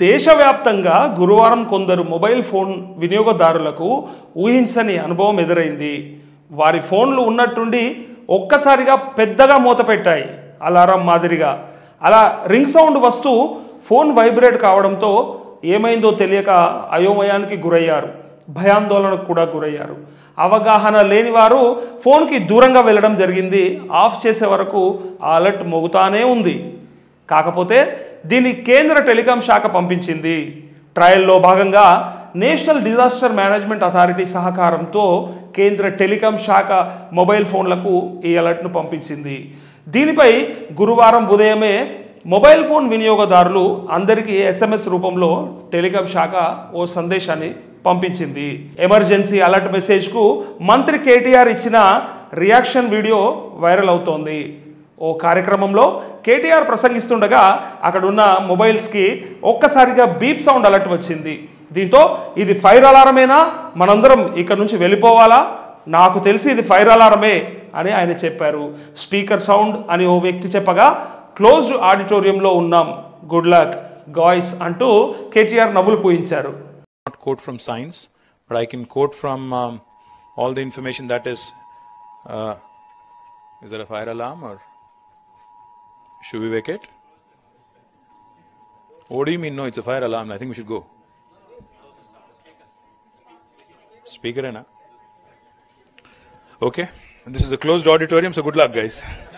దేశవ్యాప్తంగా గురువారం కొందరు మొబైల్ ఫోన్ వినియోగదారులకు ఊహించని అనుభవం ఎదురైంది వారి ఫోన్లు ఉన్నట్టుండి ఒక్కసారిగా పెద్దగా మూతపెట్టాయి అలారం మాదిరిగా అలా రింగ్ సౌండ్ వస్తూ ఫోన్ వైబ్రేట్ కావడంతో ఏమైందో తెలియక అయోమయానికి గురయ్యారు భయాందోళనకు కూడా గురయ్యారు అవగాహన లేని వారు ఫోన్కి దూరంగా వెళ్ళడం జరిగింది ఆఫ్ చేసే వరకు ఆ అలర్ట్ మోగుతానే ఉంది కాకపోతే దీన్ని కేంద్ర టెలికాం శాఖ పంపించింది ట్రయల్లో భాగంగా నేషనల్ డిజాస్టర్ మేనేజ్మెంట్ అథారిటీ సహకారంతో కేంద్ర టెలికాం శాఖ మొబైల్ ఫోన్లకు ఈ అలర్ట్ను పంపించింది దీనిపై గురువారం ఉదయమే మొబైల్ ఫోన్ వినియోగదారులు అందరికీ ఎస్ఎంఎస్ రూపంలో టెలికాం శాఖ ఓ సందేశాన్ని పంపించింది ఎమర్జెన్సీ అలర్ట్ మెసేజ్కు మంత్రి కేటీఆర్ ఇచ్చిన రియాక్షన్ వీడియో వైరల్ అవుతోంది ఓ కార్యక్రమంలో కేటీఆర్ ప్రసంగిస్తుండగా అక్కడున్న మొబైల్స్కి ఒక్కసారిగా బీప్ సౌండ్ అలర్ట్ వచ్చింది దీంతో ఇది ఫైర్ అలారమేనా మనందరం ఇక్కడ నుంచి వెళ్ళిపోవాలా నాకు తెలిసి ఇది ఫైర్ అలారమే అని ఆయన చెప్పారు స్పీకర్ సౌండ్ అని ఓ వ్యక్తి చెప్పగా క్లోజ్డ్ ఆడిటోరియంలో ఉన్నాం గుడ్ లక్ గాయ్స్ అంటూ కేటీఆర్ నవ్వులు పూయించారు not quote from science, but I can quote from um, all the information that is. Uh, is there a fire alarm or should we vacate? What do you mean? No, it's a fire alarm. I think we should go. Speaker, na? Okay. This is a closed auditorium, so good luck, guys.